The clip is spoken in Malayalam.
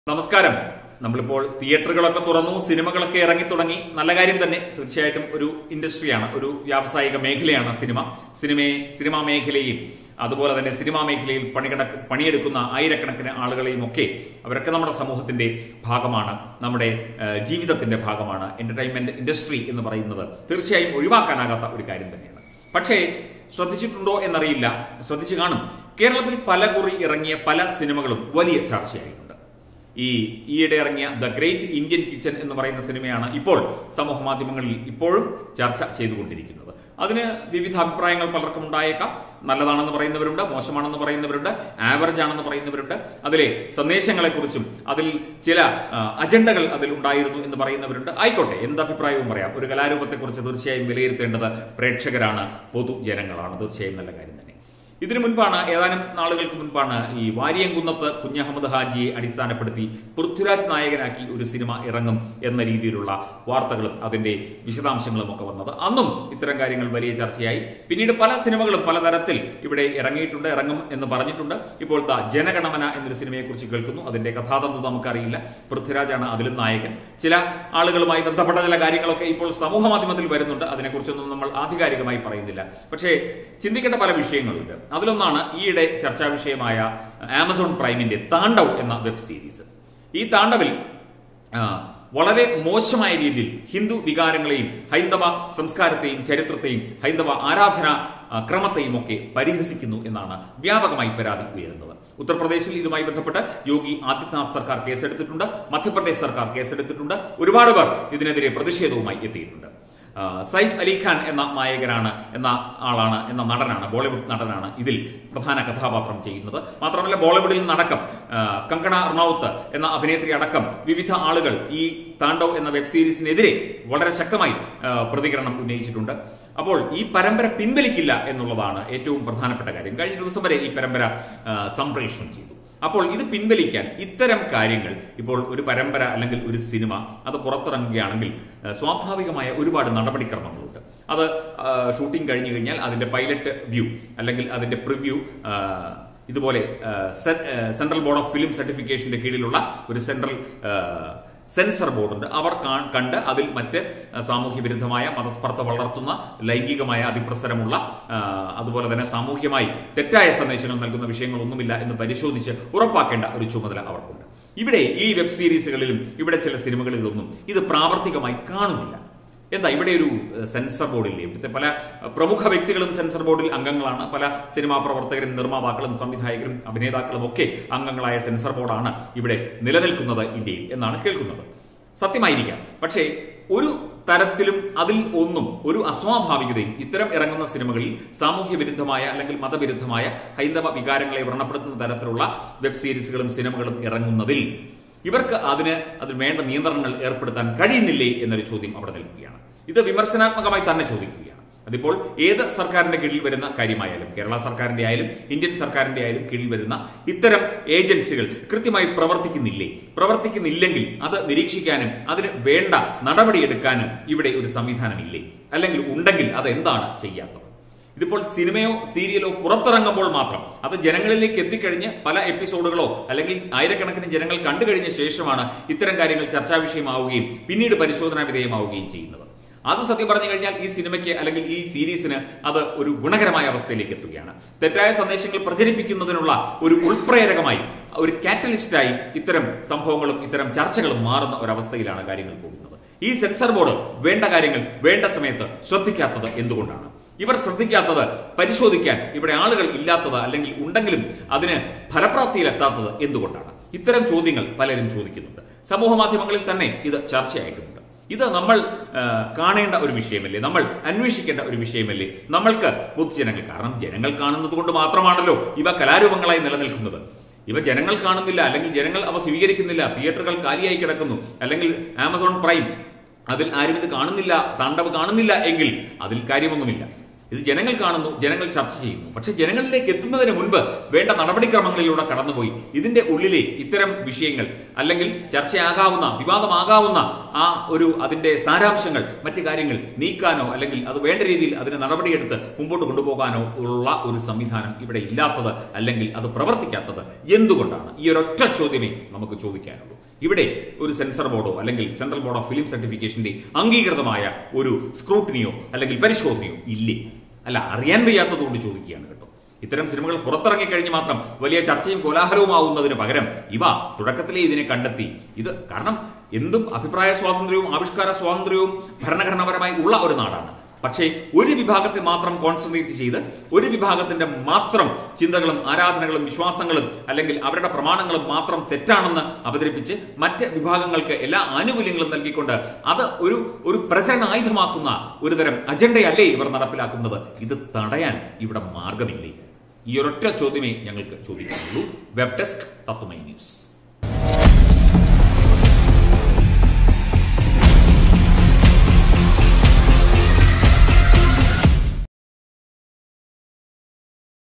നമസ്കാരം നമ്മളിപ്പോൾ തിയേറ്ററുകളൊക്കെ തുറന്നു സിനിമകളൊക്കെ ഇറങ്ങി തുടങ്ങി നല്ല കാര്യം തന്നെ തീർച്ചയായിട്ടും ഒരു ഇൻഡസ്ട്രിയാണ് ഒരു വ്യാവസായിക മേഖലയാണ് സിനിമ സിനിമയെ സിനിമാ മേഖലയിൽ അതുപോലെ തന്നെ സിനിമാ മേഖലയിൽ പണികിട പണിയെടുക്കുന്ന ആയിരക്കണക്കിന് ആളുകളെയും ഒക്കെ അവരൊക്കെ നമ്മുടെ സമൂഹത്തിന്റെ ഭാഗമാണ് നമ്മുടെ ഏഹ്, ജീവിതത്തിന്റെ ഭാഗമാണ് എന്റർടൈൻമെന്റ് ഇൻഡസ്ട്രി എന്ന് പറയുന്നത് തീർച്ചയായും ഒഴിവാക്കാനാകാത്ത ഒരു കാര്യം തന്നെയാണ് പക്ഷേ ശ്രദ്ധിച്ചിട്ടുണ്ടോ എന്നറിയില്ല ശ്രദ്ധിച്ചു കാണും കേരളത്തിൽ പല കുറി ഇറങ്ങിയ പല സിനിമകളും വലിയ ചർച്ചയായിട്ടുണ്ട് ഈ ഈയിടെ ഇറങ്ങിയ ദ ഗ്രേറ്റ് ഇന്ത്യൻ കിച്ചൺ എന്ന് പറയുന്ന സിനിമയാണ് ഇപ്പോൾ സമൂഹ മാധ്യമങ്ങളിൽ ഇപ്പോഴും ചർച്ച ചെയ്തുകൊണ്ടിരിക്കുന്നത് അതിന് വിവിധ അഭിപ്രായങ്ങൾ പലർക്കും ഉണ്ടായേക്കാം നല്ലതാണെന്ന് പറയുന്നവരുണ്ട് മോശമാണെന്ന് പറയുന്നവരുണ്ട് ആവറേജ് ആണെന്ന് പറയുന്നവരുണ്ട് അതിലെ സന്ദേശങ്ങളെക്കുറിച്ചും അതിൽ ചില ആ, അജണ്ടകൾ അതിൽ ഉണ്ടായിരുന്നു എന്ന് പറയുന്നവരുണ്ട് ആയിക്കോട്ടെ എന്ത് അഭിപ്രായവും പറയാം ഒരു കലാരൂപത്തെക്കുറിച്ച് തീർച്ചയായും വിലയിരുത്തേണ്ടത് പ്രേക്ഷകരാണ് പൊതുജനങ്ങളാണ് തീർച്ചയായും നല്ല കാര്യം തന്നെ ഇതിനു മുൻപാണ് ഏതാനും നാളുകൾക്ക് മുൻപാണ് ഈ വാരിയംകുന്നത്ത് കുഞ്ഞഹമ്മദ് ഹാജിയെ അടിസ്ഥാനപ്പെടുത്തി പൃഥ്വിരാജ് നായകനാക്കി ഒരു സിനിമ ഇറങ്ങും എന്ന രീതിയിലുള്ള വാർത്തകളും അതിന്റെ വിശദാംശങ്ങളും ഒക്കെ വന്നത് അന്നും ഇത്തരം കാര്യങ്ങൾ വലിയ ചർച്ചയായി പിന്നീട് പല സിനിമകളും പലതരത്തിൽ ഇവിടെ ഇറങ്ങിയിട്ടുണ്ട് ഇറങ്ങും എന്ന് പറഞ്ഞിട്ടുണ്ട് ഇപ്പോൾ ദാ ജനഗണമന എന്നൊരു സിനിമയെക്കുറിച്ച് കേൾക്കുന്നു അതിന്റെ കഥാതന്ത്വം നമുക്കറിയില്ല പൃഥ്വിരാജാണ് അതിലും നായകൻ ചില ആളുകളുമായി ബന്ധപ്പെട്ട ചില കാര്യങ്ങളൊക്കെ ഇപ്പോൾ സമൂഹ മാധ്യമത്തിൽ വരുന്നുണ്ട് അതിനെക്കുറിച്ചൊന്നും നമ്മൾ ആധികാരികമായി പറയുന്നില്ല പക്ഷേ ചിന്തിക്കേണ്ട പല വിഷയങ്ങളുണ്ട് അതിലൊന്നാണ് ഈയിടെ ചർച്ചാ വിഷയമായ ആമസോൺ പ്രൈമിന്റെ താണ്ഡവ് എന്ന വെബ് സീരീസ് ഈ താണ്ഡവിൽ ആ, വളരെ മോശമായ രീതിയിൽ ഹിന്ദു വികാരങ്ങളെയും ഹൈന്ദവ സംസ്കാരത്തെയും ചരിത്രത്തെയും ഹൈന്ദവ ആരാധന ആ, ക്രമത്തെയും ഒക്കെ പരിഹസിക്കുന്നു എന്നാണ് വ്യാപകമായി പരാതി ഉയരുന്നത് ഉത്തർപ്രദേശിൽ ഇതുമായി ബന്ധപ്പെട്ട് യോഗി ആദിത്യനാഥ് സർക്കാർ കേസെടുത്തിട്ടുണ്ട് മധ്യപ്രദേശ് സർക്കാർ കേസെടുത്തിട്ടുണ്ട് ഒരുപാട് പേർ ഇതിനെതിരെ പ്രതിഷേധവുമായി എത്തിയിട്ടുണ്ട് ആ, സൈഫ് അലി ഖാൻ എന്ന നായകനാണ് എന്ന ആളാണ് എന്ന നടനാണ് ബോളിവുഡ് നടനാണ് ഇതിൽ പ്രധാന കഥാപാത്രം ചെയ്യുന്നത് മാത്രമല്ല ബോളിവുഡിൽ നിന്നടക്കം ആ, കങ്കണ റണൌത്ത് എന്ന അഭിനേത്രി അടക്കം വിവിധ ആളുകൾ ഈ താണ്ഡവ് എന്ന വെബ് സീരീസിനെതിരെ വളരെ ശക്തമായി ആ, പ്രതികരണം ഉന്നയിച്ചിട്ടുണ്ട് അപ്പോൾ ഈ പരമ്പര പിൻവലിക്കില്ല എന്നുള്ളതാണ് ഏറ്റവും പ്രധാനപ്പെട്ട കാര്യം കഴിഞ്ഞ ദിവസം വരെ ഈ പരമ്പര ആ, സംപ്രേഷണം ചെയ്തു അപ്പോൾ ഇത് പിൻവലിക്കാൻ ഇത്തരം കാര്യങ്ങൾ ഇപ്പോൾ ഒരു പരമ്പര അല്ലെങ്കിൽ ഒരു സിനിമ അത് പുറത്തിറങ്ങുകയാണെങ്കിൽ ആ, സ്വാഭാവികമായ ഒരുപാട് നടപടിക്രമങ്ങളുണ്ട് അത് ആ, ഷൂട്ടിംഗ് കഴിഞ്ഞു കഴിഞ്ഞാൽ അതിന്റെ പൈലറ്റ് വ്യൂ അല്ലെങ്കിൽ അതിന്റെ പ്രിവ്യൂ ഇതുപോലെ ആ, സെ- ആ, സെൻട്രൽ ബോർഡ് ഓഫ് ഫിലിം സർട്ടിഫിക്കേഷന്റെ കീഴിലുള്ള ഒരു സെൻട്രൽ ആ, സെൻസർ ബോർഡുണ്ട് അവർ കാ- കണ്ട് അതിൽ മറ്റ് സാമൂഹ്യ വിരുദ്ധമായ മതസ്പർദ്ധ വളർത്തുന്ന ലൈംഗികമായ അതിപ്രസരമുള്ള ആ, അതുപോലെ തന്നെ സാമൂഹ്യമായി തെറ്റായ സന്ദേശങ്ങൾ നൽകുന്ന വിഷയങ്ങളൊന്നുമില്ല എന്ന് പരിശോധിച്ച് ഉറപ്പാക്കേണ്ട ഒരു ചുമതല അവർക്കുണ്ട് ഇവിടെ ഈ വെബ് സീരീസുകളിലും ഇവിടെ ചില സിനിമകളിലൊന്നും ഇത് പ്രാവർത്തികമായി കാണുന്നില്ല എന്താ ഇവിടെ ഒരു ഏഹ്, സെൻസർ ബോർഡില്ലേ ഇവിടുത്തെ പല ഏഹ്, പ്രമുഖ വ്യക്തികളും സെൻസർ ബോർഡിൽ അംഗങ്ങളാണ് പല സിനിമാ പ്രവർത്തകരും നിർമ്മാതാക്കളും സംവിധായകരും അഭിനേതാക്കളും ഒക്കെ അംഗങ്ങളായ സെൻസർ ബോർഡാണ് ഇവിടെ നിലനിൽക്കുന്നത് ഇന്ത്യയിൽ എന്നാണ് കേൾക്കുന്നത് സത്യമായിരിക്കാം പക്ഷേ ഒരു തരത്തിലും അതിൽ ഒന്നും ഒരു അസ്വാഭാവികതയും ഇത്തരം ഇറങ്ങുന്ന സിനിമകളിൽ സാമൂഹ്യ വിരുദ്ധമായ അല്ലെങ്കിൽ മതവിരുദ്ധമായ ഹൈന്ദവ വികാരങ്ങളെ വ്രണപ്പെടുത്തുന്ന തരത്തിലുള്ള വെബ് സീരീസുകളും സിനിമകളും ഇറങ്ങുന്നതിൽ ഇവർക്ക് അതിന് അതിന് വേണ്ട നിയന്ത്രണങ്ങൾ ഏർപ്പെടുത്താൻ കഴിയുന്നില്ലേ എന്നൊരു ചോദ്യം അവിടെ നിൽക്കുകയാണ് ഇത് വിമർശനാത്മകമായി തന്നെ ചോദിക്കുകയാണ് അതിപ്പോൾ ഏത് സർക്കാരിന്റെ കീഴിൽ വരുന്ന കാര്യമായാലും കേരള സർക്കാരിന്റെ ആയാലും ഇന്ത്യൻ സർക്കാരിന്റെ ആയാലും കീഴിൽ വരുന്ന ഇത്തരം ഏജൻസികൾ കൃത്യമായി പ്രവർത്തിക്കുന്നില്ലേ പ്രവർത്തിക്കുന്നില്ലെങ്കിൽ അത് നിരീക്ഷിക്കാനും അതിന് വേണ്ട നടപടിയെടുക്കാനും ഇവിടെ ഒരു സംവിധാനമില്ലേ അല്ലെങ്കിൽ ഉണ്ടെങ്കിൽ അത് എന്താണ് ചെയ്യാത്തത് ഇതിപ്പോൾ സിനിമയോ സീരിയലോ പുറത്തിറങ്ങുമ്പോൾ മാത്രം അത് ജനങ്ങളിലേക്ക് എത്തിക്കഴിഞ്ഞ് പല എപ്പിസോഡുകളോ അല്ലെങ്കിൽ ആയിരക്കണക്കിന് ജനങ്ങൾ കണ്ടു കഴിഞ്ഞ ശേഷമാണ് ഇത്തരം കാര്യങ്ങൾ ചർച്ചാ വിഷയമാവുകയും പിന്നീട് പരിശോധനാ വിധേയമാവുകയും ചെയ്യുന്നത് അത് സത്യം പറഞ്ഞു കഴിഞ്ഞാൽ ഈ സിനിമയ്ക്ക് അല്ലെങ്കിൽ ഈ സീരീസിന് അത് ഒരു ഗുണകരമായ അവസ്ഥയിലേക്ക് എത്തുകയാണ് തെറ്റായ സന്ദേശങ്ങൾ പ്രചരിപ്പിക്കുന്നതിനുള്ള ഒരു ഉൾപ്രേരകമായി ഒരു കാറ്റലിസ്റ്റായി ഇത്തരം സംഭവങ്ങളും ഇത്തരം ചർച്ചകളും മാറുന്ന ഒരവസ്ഥയിലാണ് കാര്യങ്ങൾ പോകുന്നത് ഈ സെൻസർ ബോർഡ് വേണ്ട കാര്യങ്ങൾ വേണ്ട സമയത്ത് ശ്രദ്ധിക്കാത്തത് എന്തുകൊണ്ടാണ് ഇവർ ശ്രദ്ധിക്കാത്തത് പരിശോധിക്കാൻ ഇവിടെ ആളുകൾ ഇല്ലാത്തത് അല്ലെങ്കിൽ ഉണ്ടെങ്കിലും അതിന് ഫലപ്രാപ്തിയിലെത്താത്തത് എന്തുകൊണ്ടാണ് ഇത്തരം ചോദ്യങ്ങൾ പലരും ചോദിക്കുന്നുണ്ട് സമൂഹ മാധ്യമങ്ങളിൽ തന്നെ ഇത് ചർച്ചയായിട്ടുമുണ്ട് ഇത് നമ്മൾ ആ, കാണേണ്ട ഒരു വിഷയമല്ലേ നമ്മൾ അന്വേഷിക്കേണ്ട ഒരു വിഷയമല്ലേ നമ്മൾക്ക് പൊതുജനങ്ങൾ കാരണം ജനങ്ങൾ കാണുന്നത് കൊണ്ട് മാത്രമാണല്ലോ ഇവ കലാരൂപങ്ങളായി നിലനിൽക്കുന്നത് ഇവ ജനങ്ങൾ കാണുന്നില്ല അല്ലെങ്കിൽ ജനങ്ങൾ അവ സ്വീകരിക്കുന്നില്ല തിയേറ്ററുകൾ കാലിയായി കിടക്കുന്നു അല്ലെങ്കിൽ ആമസോൺ പ്രൈം അതിൽ ആരും ഇത് കാണുന്നില്ല താണ്ഡവ് കാണുന്നില്ല എങ്കിൽ അതിൽ കാര്യമൊന്നുമില്ല ഇത് ജനങ്ങൾ കാണുന്നു ജനങ്ങൾ ചർച്ച ചെയ്യുന്നു പക്ഷെ ജനങ്ങളിലേക്ക് എത്തുന്നതിന് മുൻപ് വേണ്ട നടപടിക്രമങ്ങളിലൂടെ കടന്നുപോയി ഇതിന്റെ ഉള്ളിലെ ഇത്തരം വിഷയങ്ങൾ അല്ലെങ്കിൽ ചർച്ചയാകാവുന്ന വിവാദമാകാവുന്ന ആ ഒരു അതിന്റെ സാരാംശങ്ങൾ മറ്റു കാര്യങ്ങൾ നീക്കാനോ അല്ലെങ്കിൽ അത് വേണ്ട രീതിയിൽ അതിന് നടപടിയെടുത്ത് മുമ്പോട്ട് കൊണ്ടുപോകാനോ ഉള്ള ഒരു സംവിധാനം ഇവിടെ ഇല്ലാത്തത് അല്ലെങ്കിൽ അത് പ്രവർത്തിക്കാത്തത് എന്തുകൊണ്ടാണ് ഈ ഒരൊറ്റ ചോദ്യമേ നമുക്ക് ചോദിക്കാനുള്ളൂ ഇവിടെ ഒരു സെൻസർ ബോർഡോ അല്ലെങ്കിൽ സെൻട്രൽ ബോർഡ് ഓഫ് ഫിലിം സർട്ടിഫിക്കേഷന്റെ അംഗീകൃതമായ ഒരു സ്ക്രൂട്ടിനിയോ അല്ലെങ്കിൽ പരിശോധനയോ ഇല്ലേ അല്ല അറിയാൻ വയ്യാത്തതുകൊണ്ട് ചോദിക്കുകയാണ് കേട്ടോ ഇത്തരം സിനിമകൾ പുറത്തിറങ്ങി കഴിഞ്ഞ് മാത്രം വലിയ ചർച്ചയും കോലാഹലവുമാവുന്നതിന് പകരം ഇവ തുടക്കത്തിലേ ഇതിനെ കണ്ടെത്തി ഇത് കാരണം എന്തും അഭിപ്രായ സ്വാതന്ത്ര്യവും ആവിഷ്കാര സ്വാതന്ത്ര്യവും ഭരണഘടനാപരമായി ഉള്ള ഒരു നാടാണ് പക്ഷേ ഒരു വിഭാഗത്തെ മാത്രം കോൺസെൻട്രേറ്റ് ചെയ്ത് ഒരു വിഭാഗത്തിന്റെ മാത്രം ചിന്തകളും ആരാധനകളും വിശ്വാസങ്ങളും അല്ലെങ്കിൽ അവരുടെ പ്രമാണങ്ങളും മാത്രം തെറ്റാണെന്ന് അവതരിപ്പിച്ച് മറ്റ് വിഭാഗങ്ങൾക്ക് എല്ലാ ആനുകൂല്യങ്ങളും നൽകിക്കൊണ്ട് അത് ഒരു ഒരു പ്രചരണായുധമാക്കുന്ന ഒരു തരം അജണ്ടയല്ലേ ഇവർ നടപ്പിലാക്കുന്നത് ഇത് തടയാൻ ഇവിടെ മാർഗമില്ലേ ഈ ഒരൊറ്റ ചോദ്യമേ ഞങ്ങൾക്ക് ചോദിക്കാനുള്ളൂ വെബ് ഡെസ്ക് തത്വമൈ ന്യൂസ്